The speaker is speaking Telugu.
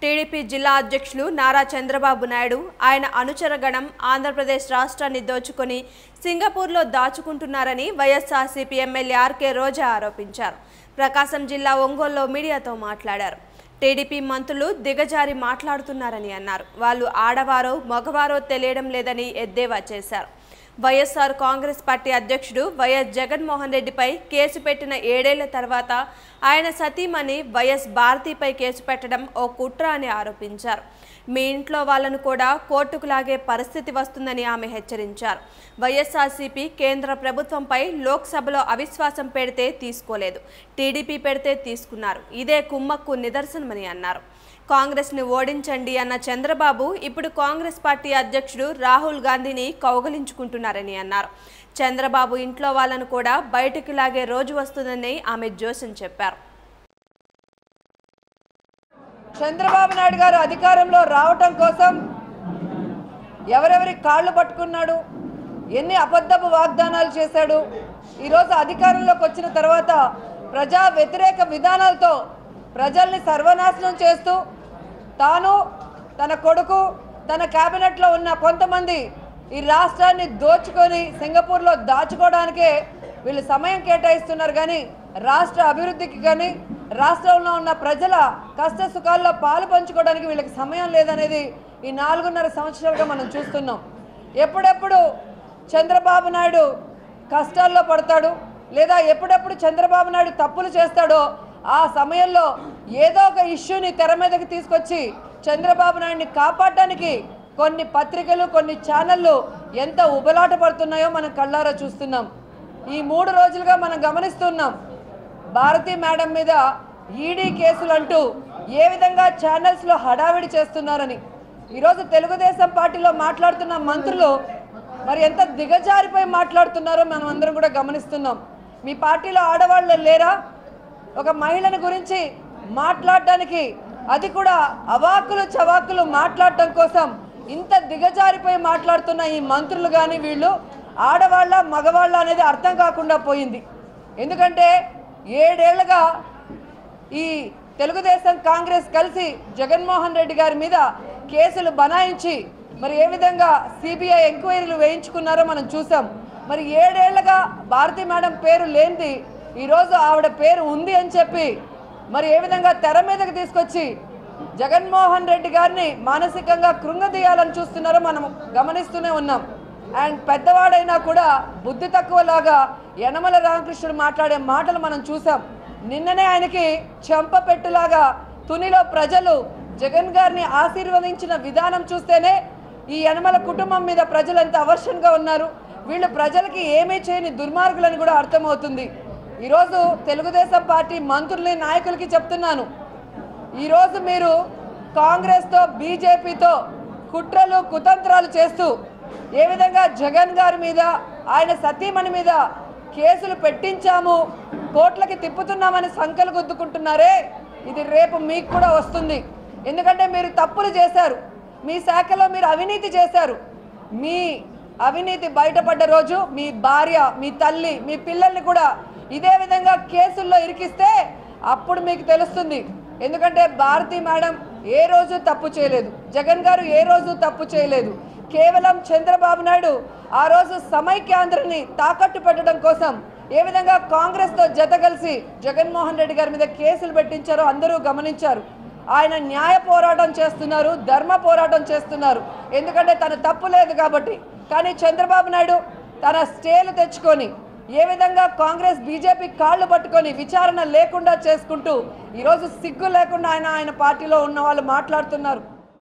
టీడీపీ జిల్లా అధ్యక్షులు నారా చంద్రబాబు నాయుడు ఆయన అనుచరగణం ఆంధ్రప్రదేశ్ రాష్ట్రాన్ని దోచుకొని సింగపూర్లో దాచుకుంటున్నారని వైఎస్ఆర్సీపీ ఎమ్మెల్యే ఆర్కే రోజా ఆరోపించారు ప్రకాశం జిల్లా ఒంగోలులో మీడియాతో మాట్లాడారు టీడీపీ మంత్రులు దిగజారి మాట్లాడుతున్నారని అన్నారు వాళ్ళు ఆడవారో మగవారో తెలియడం లేదని ఎద్దేవా చేశారు వైఎస్ఆర్ కాంగ్రెస్ పార్టీ అధ్యక్షుడు వైఎస్ జగన్మోహన్ రెడ్డిపై కేసు పెట్టిన ఏడేళ్ల తర్వాత ఆయన సతీమణి వైఎస్ భారతిపై కేసు పెట్టడం ఓ కుట్ర అని ఆరోపించారు మీ ఇంట్లో వాళ్ళను కూడా కోర్టుకు లాగే పరిస్థితి వస్తుందని ఆమె హెచ్చరించారు వైఎస్ఆర్సీపీ కేంద్ర ప్రభుత్వంపై లోక్సభలో అవిశ్వాసం పెడితే తీసుకోలేదు టీడీపీ పెడితే తీసుకున్నారు ఇదే కుమ్మక్కు నిదర్శనమని అన్నారు కాంగ్రెస్ని ఓడించండి అన్న చంద్రబాబు ఇప్పుడు కాంగ్రెస్ పార్టీ అధ్యక్షుడు రాహుల్ గాంధీని కౌగలించుకుంటున్నారని అన్నారు చంద్రబాబు ఇంట్లో వాళ్ళను కూడా బయటికి లాగే రోజు వస్తుందని ఆమె జోసన్ చెప్పారు చంద్రబాబు నాయుడు గారు అధికారంలో రావటం కోసం ఎవరెవరి కాళ్ళు పట్టుకున్నాడు ఎన్ని అబద్ధపు వాగ్దానాలు చేశాడు ఈరోజు అధికారంలోకి వచ్చిన తర్వాత ప్రజా వ్యతిరేక విధానాలతో ప్రజల్ని సర్వనాశనం చేస్తూ తాను తన కొడుకు తన కేబినెట్లో ఉన్న కొంతమంది ఈ రాష్ట్రాన్ని దోచుకొని సింగపూర్లో దాచుకోవడానికే వీళ్ళు సమయం కేటాయిస్తున్నారు కానీ రాష్ట్ర అభివృద్ధికి కానీ రాష్ట్రంలో ఉన్న ప్రజల కష్ట సుఖాల్లో పాలు పంచుకోవడానికి వీళ్ళకి సమయం లేదనేది ఈ నాలుగున్నర సంవత్సరాలుగా మనం చూస్తున్నాం ఎప్పుడెప్పుడు చంద్రబాబు నాయుడు కష్టాల్లో పడతాడు లేదా ఎప్పుడెప్పుడు చంద్రబాబు నాయుడు తప్పులు చేస్తాడో ఆ సమయంలో ఏదో ఒక ఇష్యూని తెర మీదకి తీసుకొచ్చి చంద్రబాబు నాయుడిని కాపాడటానికి కొన్ని పత్రికలు కొన్ని ఛానళ్ళు ఎంత ఉబలాట పడుతున్నాయో మనం కళ్ళారా చూస్తున్నాం ఈ మూడు రోజులుగా మనం గమనిస్తున్నాం భారతి మేడం మీద ఈడీ కేసులు అంటూ ఏ విధంగా ఛానల్స్లో హడావిడి చేస్తున్నారని ఈరోజు తెలుగుదేశం పార్టీలో మాట్లాడుతున్న మంత్రులు మరి ఎంత దిగజారిపోయి మాట్లాడుతున్నారో మనం అందరం కూడా గమనిస్తున్నాం మీ పార్టీలో ఆడవాళ్ళు లేరా ఒక మహిళని గురించి మాట్లాడటానికి అది కూడా అవాకులు చవాకులు మాట్లాడటం కోసం ఇంత దిగజారిపోయి మాట్లాడుతున్న ఈ మంత్రులు కానీ వీళ్ళు ఆడవాళ్ళ మగవాళ్ళ అనేది అర్థం కాకుండా పోయింది ఎందుకంటే ఏడేళ్లుగా ఈ తెలుగుదేశం కాంగ్రెస్ కలిసి జగన్మోహన్ రెడ్డి గారి మీద కేసులు బనాయించి మరి ఏ విధంగా సిబిఐ ఎంక్వైరీలు వేయించుకున్నారో మనం చూసాం మరి ఏడేళ్లుగా భారతి మేడం పేరు లేనిది ఈరోజు ఆవిడ పేరు ఉంది అని చెప్పి మరి ఏ విధంగా తెర మీదకి తీసుకొచ్చి జగన్మోహన్ రెడ్డి గారిని మానసికంగా కృంగదీయాలని చూస్తున్నారో మనం గమనిస్తూనే ఉన్నాం అండ్ పెద్దవాడైనా కూడా బుద్ధి తక్కువలాగా యనమల రామకృష్ణుడు మాట్లాడే మాటలు మనం చూసాం నిన్ననే ఆయనకి చెంప పెట్టులాగా తునిలో ప్రజలు జగన్ గారిని ఆశీర్వదించిన విధానం చూస్తేనే ఈ యనమల కుటుంబం మీద ప్రజలు ఎంత అవర్షన్గా ఉన్నారు వీళ్ళు ప్రజలకి ఏమీ చేయని దుర్మార్గులని కూడా అర్థమవుతుంది ఈరోజు తెలుగుదేశం పార్టీ మంత్రుల్ని నాయకులకి చెప్తున్నాను ఈరోజు మీరు కాంగ్రెస్తో బీజేపీతో కుట్రలు కుతంత్రాలు చేస్తూ ఏ విధంగా జగన్ గారి మీద ఆయన సతీమణి మీద కేసులు పెట్టించాము కోట్లకి తిప్పుతున్నామని సంకలు గుద్దుకుంటున్నారే ఇది రేపు మీకు కూడా వస్తుంది ఎందుకంటే మీరు తప్పులు చేశారు మీ శాఖలో మీరు అవినీతి చేశారు మీ అవినీతి బయటపడ్డ రోజు మీ భార్య మీ తల్లి మీ పిల్లల్ని కూడా ఇదే విధంగా కేసుల్లో ఇరికిస్తే అప్పుడు మీకు తెలుస్తుంది ఎందుకంటే భారతి మేడం ఏ రోజు తప్పు చేయలేదు జగన్ గారు ఏ రోజు తప్పు చేయలేదు కేవలం చంద్రబాబు నాయుడు ఆ రోజు సమైక్యాంధ్రని తాకట్టు పెట్టడం కోసం ఏ విధంగా కాంగ్రెస్తో జత కలిసి జగన్మోహన్ రెడ్డి గారి మీద కేసులు పెట్టించారో అందరూ గమనించారు ఆయన న్యాయ పోరాటం చేస్తున్నారు ధర్మ పోరాటం చేస్తున్నారు ఎందుకంటే తన తప్పు లేదు కాబట్టి కానీ చంద్రబాబు నాయుడు తన స్టేలు తెచ్చుకొని ఏ విధంగా కాంగ్రెస్ బీజేపీ కాళ్ళు పట్టుకొని విచారణ లేకుండా చేసుకుంటూ ఈరోజు సిగ్గు లేకుండా ఆయన ఆయన పార్టీలో ఉన్న వాళ్ళు మాట్లాడుతున్నారు